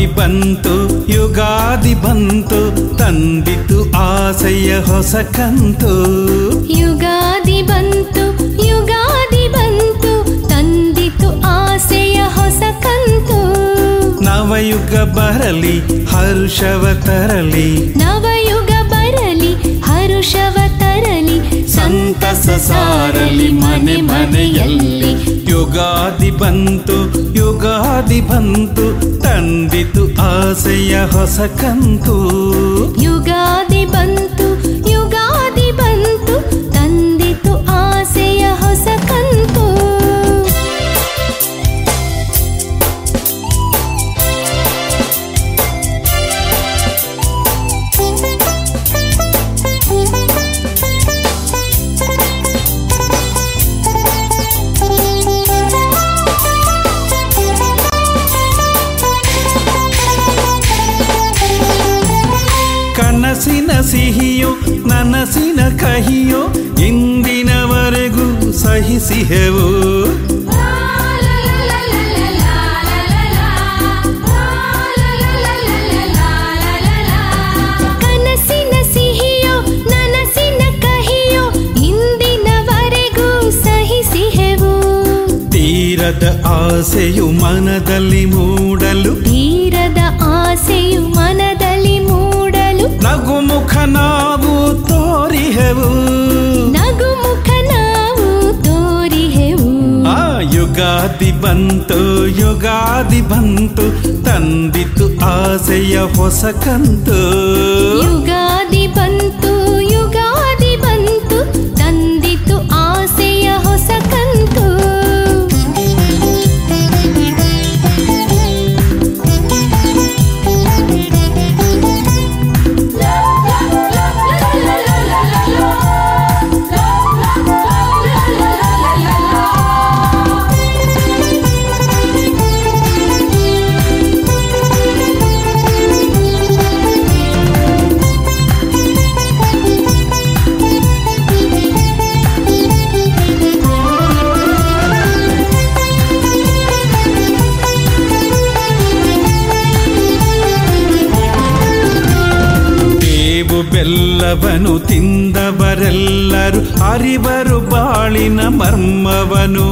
ಯುಗಾದಿ ಬಂತು ಯುಗಾದಿ ಬಂತು ತಂದಿತು ಆಸೆಯ ಹೊಸ ಕಂತು ಯುಗಾದಿ ಬಂತು ಯುಗಾದಿ ಬಂತು ತಂದಿತು ಆಸೆಯ ಹೊಸ ಕಂತು ನವಯುಗ ಬರಲಿ ಹರ್ಷವ ತರಲಿ ನವಯುಗ ಬರಲಿ ಹರುಷವ ತರಲಿ ಸಂತಸ ಸಾರಲಿ ಮನೆ ಮನೆಯಲ್ಲಿ ಯುಗಾದಿ ಬಂತು ಯುಗಾದಿ ಬಂತು ತಂದಿತು ಆಸೆಯ ಹೊಸ ಕಂತು ಯುಗಾದಿ ಬಂತು ಯುಗಾದಿ ಬಂತು ತಂದಿತು ಆಸೆಯ ಹೊಸ ಕಂತು ಕನಸಿನ ಸಿಹಿಯೋ ನನಸಿನ ಕಹಿಯೋ ಇಂದಿನವರೆಗೂ ಸಹಿಸಿಹೆವು ಕನಸಿನ ಸಿಹಿಯೋ ನನಸಿನ ಕಹಿಯೋ ಇಂದಿನವರೆಗೂ ಸಹಿಸಿಹೆವು ತೀರದ ಆಸೆಯು ಮನದಲ್ಲಿ ಮೂಡಲು ತೀರದ ಆಸೆಯು ಮನದಲ್ಲಿ ಮೂಡಲು ನಗುಮುಖ ನಾವು ತೋರಿಹೆವು ನಗುಮುಖ ನಾವು ತೋರಿಹೆವು ಆ ಯುಗಾದಿ ಬಂತು ಯುಗಾದಿ ಬಂತು ತಂದಿತು ಆಸೆಯ ಹೊಸ ಕಂತು ಯುಗಾದಿ ಬಂತು ಯುಗಾದಿ ಬಂತು ತಂದಿತು ಆಸೆಯ ಹೊಸ ಕಂತು ಬೇವು ಬೆಲ್ಲವನು ತಿಂದವರೆಲ್ಲರೂ ಅರಿವರು ಬಾಳಿನ ಮರ್ಮವನು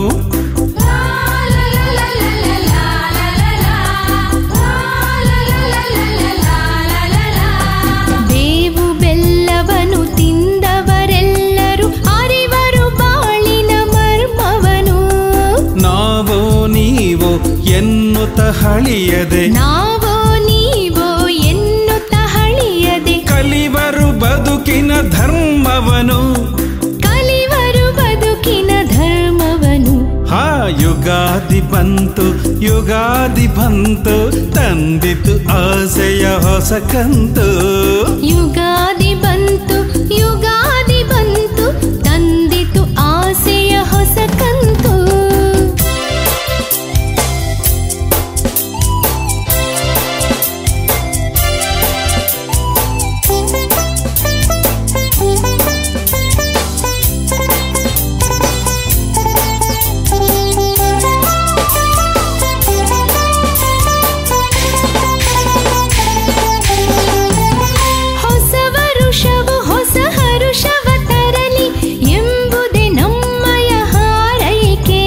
ಬೇವು ಬೆಲ್ಲವನು ತಿಂದವರೆಲ್ಲರೂ ಅರಿವರು ಬಾಳಿನ ಮರ್ಮವನು ನಾವೋ ನೀವೋ ಎನ್ನುತ್ತ ಹಳಿಯದೆ ನಾವೋ ನೀವೋ ಎನ್ನುತ್ತ ಹಳಿಯದೆ ಕಲಿವರು ಬದುಕಿನ ಧರ್ಮವನು ಕಲಿವರು ಬದುಕಿನ ಧರ್ಮವನು ಹಾ ಯುಗಾದಿ ಬಂತು ಯುಗಾದಿ ಬಂತು ತಂದಿತು ಆಸೆಯ ಹೊಸ ಕಂತು ಯುಗಾದಿ ಬಂತು ಯುಗಾದಿ ಬಂತು ತಂದಿತು ಆಸೆಯ ಹೊಸ ಕಂತು ಹೊಸ ವರುಷವು ಹೊಸ ಹರುಷವ ತರಲಿ ಎಂಬುದೇ ನಮ್ಮಯ ಹಾರೈಕೆ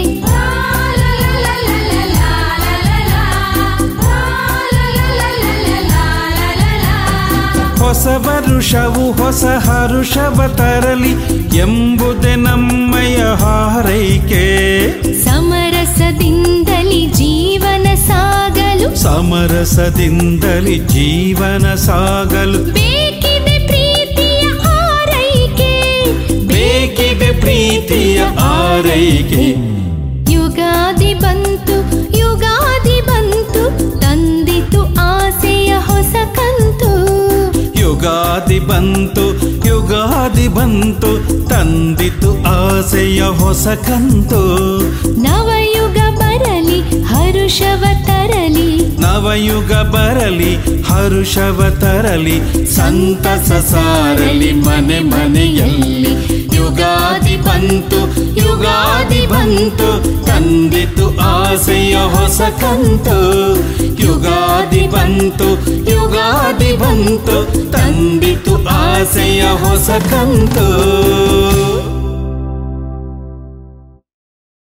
ಹೊಸ ವರುಷವು ಹೊಸ ಹರುಷವ ತರಲಿ ಎಂಬುದೇ ನಮ್ಮಯ ಹಾರೈಕೆ ಸಮರಸದಿಂದಲಿ ಜೀವನ ಸಾಗಲು ಸಮರಸದಿಂದಲಿ ಜೀವನ ಸಾಗಲು ಬೇಕಿದೆ ಪ್ರೀತಿಯ ಆರೈಕೆ ಬೇಕಿದೆ ಪ್ರೀತಿಯ ಆರೈಕೆ ಯುಗಾದಿ ಬಂತು ಯುಗಾದಿ ಬಂತು ತಂದಿತು ಆಸೆಯ ಹೊಸ ಕಂತು ಯುಗಾದಿ ಬಂತು ಯುಗಾದಿ ಬಂತು ತಂದಿತು ಆಸೆಯ ಹೊಸ ಕಂತು ನವಯುಗ ಬರಲಿ ಹರುಷವ ತರಲಿ ನವಯುಗ ಬರಲಿ ಹರುಷವ ತರಲಿ ಸಂತಸ ಸಾರಲಿ ಮನೆ ಮನೆಯಲ್ಲಿ ಯುಗಾದಿ ಬಂತು ಯುಗಾದಿ ಬಂತು ತಂದಿತು ಆಸೆಯ ಹೊಸ ಕಂತು ಯುಗ ಯುಗಾದಿ ಬಂತು ಯುಗಾದಿ ಬಂತು ತಂದಿತು ಆಸೆಯ ಹೊಸ ಕಂತು